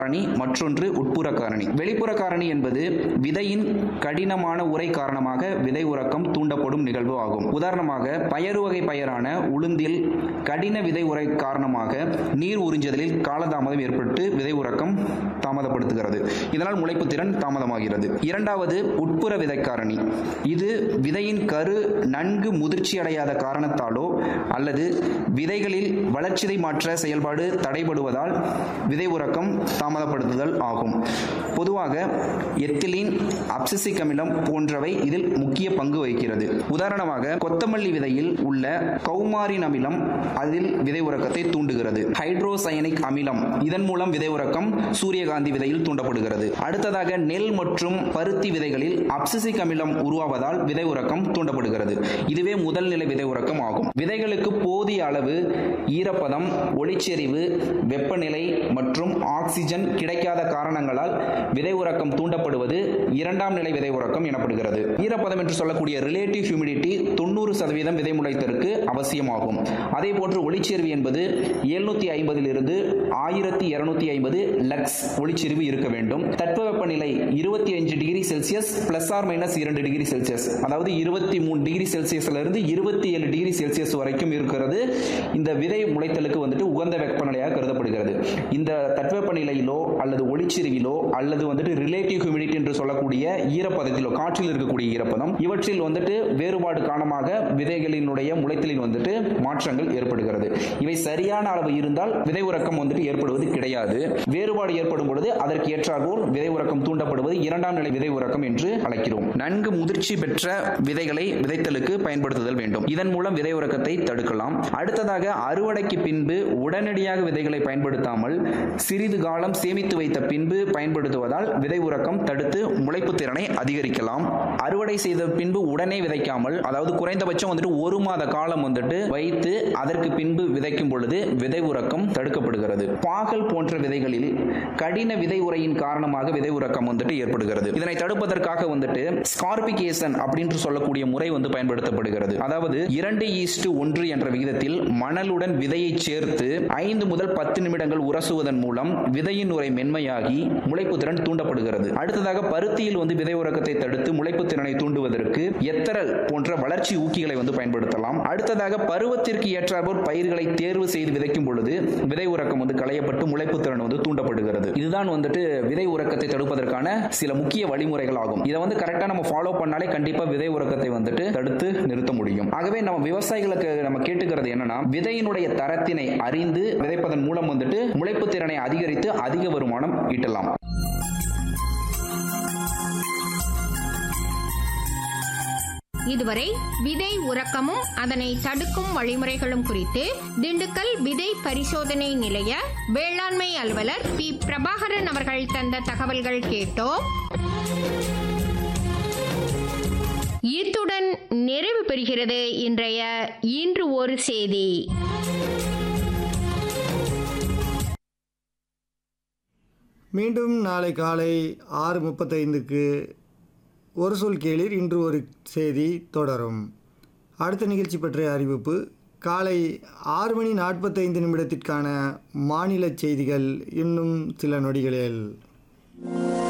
காரணி மற்றொன்று உட்புற காரணி வெளிப்புற காரணி என்பது விதையின் கடினமான உரை காரணமாக விதை உறக்கம் தூண்டப்படும் நிகழ்வு ஆகும் உதாரணமாக பயறு வகை பயிரான உளுந்தில் கடின விதை உரை காரணமாக நீர் உறிஞ்சுதலில் காலதாமதம் ஏற்பட்டு விதை உறக்கம் தாமதப்படுத்துகிறது இதனால் முளைப்பு திறன் தாமதமாகிறது இரண்டாவது உட்புற விதை காரணி இது விதையின் கரு நன்கு முதிர்ச்சி அடையாத காரணத்தாலோ அல்லது விதைகளில் வளர்ச்சிதை மாற்ற செயல்பாடு தடைபடுவதால் விதை உறக்கம் தாமதப்படுத்துதல் ஆகும் பொதுவாக எத்திலீன் அப்சிசிக் அமிலம் போன்றவை இதில் முக்கிய பங்கு வகிக்கிறது உதாரணமாக கொத்தமல்லி விதையில் உள்ள கௌமாரின் அமிலம் அதில் விதை உறக்கத்தை தூண்டுகிறது ஹைட்ரோசயனிக் அமிலம் இதன் மூலம் விதை உறக்கம் சூரியகாந்தி விதையில் தூண்டப்படுகிறது அடுத்ததாக நெல் மற்றும் பருத்தி விதைகளில் அப்சிசிக் அமிலம் உருவாவதால் விதை உறக்கம் தூண்டப்படுகிறது இதுவே முதல் நிலை விதை உறக்கம் ஆகும் விதைகளுக்கு போதிய அளவு ஈரப்பதம் ஒளிச்செறிவு வெப்பநிலை மற்றும் ஆக்சிஜன் கிடைக்காத காரணங்களால் விதை உறக்கம் தூண்டப்படுவது இரண்டாம் நிலை விதை உறக்கம் எனப்படுகிறது ஈரப்பதம் என்று சொல்லக்கூடிய ரிலேட்டிவ் ஹியூமிடிட்டி தொண்ணூறு சதவீதம் விதை முளைத்தற்கு அவசியமாகும் அதே போன்று ஒளிச்செறிவு என்பது எழுநூத்தி ஐம்பதில் இருந்து ஆயிரத்தி இருநூத்தி ஐம்பது லக்ஸ் ஒளிச்செறிவு இருக்க வேண்டும் தட்பவெப்பநிலை இருபத்தி அஞ்சு degree Celsius plus or minus இரண்டு டிகிரி செல்சியஸ் அதாவது இருபத்தி மூணு டிகிரி செல்சியஸ்ல இருந்து இருபத்தி ஏழு டிகிரி செல்சியஸ் வரைக்கும் இருக்கிறது இந்த விதை முளைத்தலுக்கு வந்துட்டு உகந்த வெப்பநிலையாக கருதப்படுகிறது இந்த தட்பவெப்பநிலையிலோ அல்லது ஒளிச்செறிவிலோ அல்லது வந்துட்டு ரிலேட்டிவ் ஹியூமிடிட்டி என்று சொல்லக்கூடிய ஈரப்பதத்திலோ காற்றில் இருக்கக்கூடிய ஈரப்பதம் இவற்றில் வந்துட்டு வேறுபாடு காரணமாக விதைகளினுடைய முளைத்தலில் வந்துட்டு மாற்றங்கள் ஏற்படுகிறது இவை சரியான அளவு இருந்தால் விதை உறக்கம் வந்துட்டு ஏற்படுவது கிடையாது வேறுபாடு ஏற்படும் பொழுது அதற்கு ஏற்றாற்போல் விதை உறக்கம் தூண்டப்படுவது இரண்டாம் நிலை விதை உறக்கம் என்று அழைக்கிறோம் நன்கு முதிர்ச்சி பெற்ற விதைகளை விதைத்தலுக்கு பயன்படுத்துதல் வேண்டும் இதன் மூலம் விதை உறக்கத்தை தடுக்கலாம் அடுத்ததாக அறுவடைக்கு பின்பு உடனடியாக விதைகளை பயன்படுத்தாமல் சிறிது காலம் சேமித்து வைத்த பின்பு பயன்படுத்துவதால் விதை உறக்கம் தடுத்து முளைப்பு திறனை அதிகரிக்கலாம் அறுவடை செய்த பின்பு உடனே விதைக்காமல் அதாவது குறைந்தபட்சம் வந்துட்டு ஒரு மாத காலம் வந்துட்டு வைத்து அதற்கு பின்பு விதைக்கும் பொழுது விதை உறக்கம் தடுக்கப்படுகிறது பாகல் போன்ற விதைகளில் கடின விதை உரையின் காரணமாக விதை உறக்கம் வந்துட்டு ஏற்படுகிறது இதனை தடுப்பதற்காக வந்துட்டு ஸ்கார்பிகேசன் அப்படின்னு சொல்லக்கூடிய முறை வந்து பயன்படுத்தப்படுகிறது அதாவது இரண்டு ஈஸ்ட் ஒன்று என்ற விகிதத்தில் மணலுடன் விதையை சேர்த்து ஐந்து முதல் பத்து நிமிடங்கள் உரசுவதன் மூலம் விதையின் உரை மென்மையாகி முளைப்பு திறன் தூண்டப்படுகிறது அடுத்ததாக பருத்தியில் வந்து விதை உறக்கத்தை தடுத்து முளைப்பு திறனை தூண்டுவதற்கு எத்தரல் போன்ற வளர்ச்சி ஊக்கிகளை வந்து பயன்படுத்தலாம் அடுத்ததாக பருவத்திற்கு ஏற்றாற்போல் பயிர்களை தேர்வு செய்து விதைக்கும் பொழுது விதை உறக்கம் வந்து களையப்பட்டு முளைப்பு திறன் வந்து தூண்டப்படுகிறது இதுதான் வந்துட்டு விதை உறக்கத்தை தடுப்பதற்கான சில முக்கிய வழிமுறைகள் ஆகும் இதை வந்து கரெக்டா நம்ம ஃபாலோ பண்ணாலே கண்டிப்பா விதை உறக்கத்தை வந்துட்டு தடுத்து நிறுத்த முடியும் ஆகவே நம்ம விவசாயிகளுக்கு நம்ம கேட்டுக்கிறது என்னன்னா விதையினுடைய தரத்தினை அறிந்து விதைப்பதன் மூலம் வந்துட்டு முளைப்பு திறனை அதிகரித்து அதிக வருமானம் ஈட்டலாம் இதுவரை விதை உறக்கமும் அதனை தடுக்கும் வழிமுறைகளும் குறித்து திண்டுக்கல் விதை பரிசோதனை நிலைய வேளாண்மை அலுவலர் பி பிரபாகரன் அவர்கள் தந்த தகவல்கள் கேட்டோம் இத்துடன் நிறைவு பெறுகிறது இன்றைய இன்று ஒரு செய்தி மீண்டும் நாளை காலை ஆறு முப்பத்தைந்துக்கு ஒரு சொல் கேளீர் இன்று ஒரு செய்தி தொடரும் அடுத்த நிகழ்ச்சி பற்றிய அறிவிப்பு காலை ஆறு மணி நாற்பத்தைந்து நிமிடத்திற்கான மாநில செய்திகள் இன்னும் சில நொடிகளில்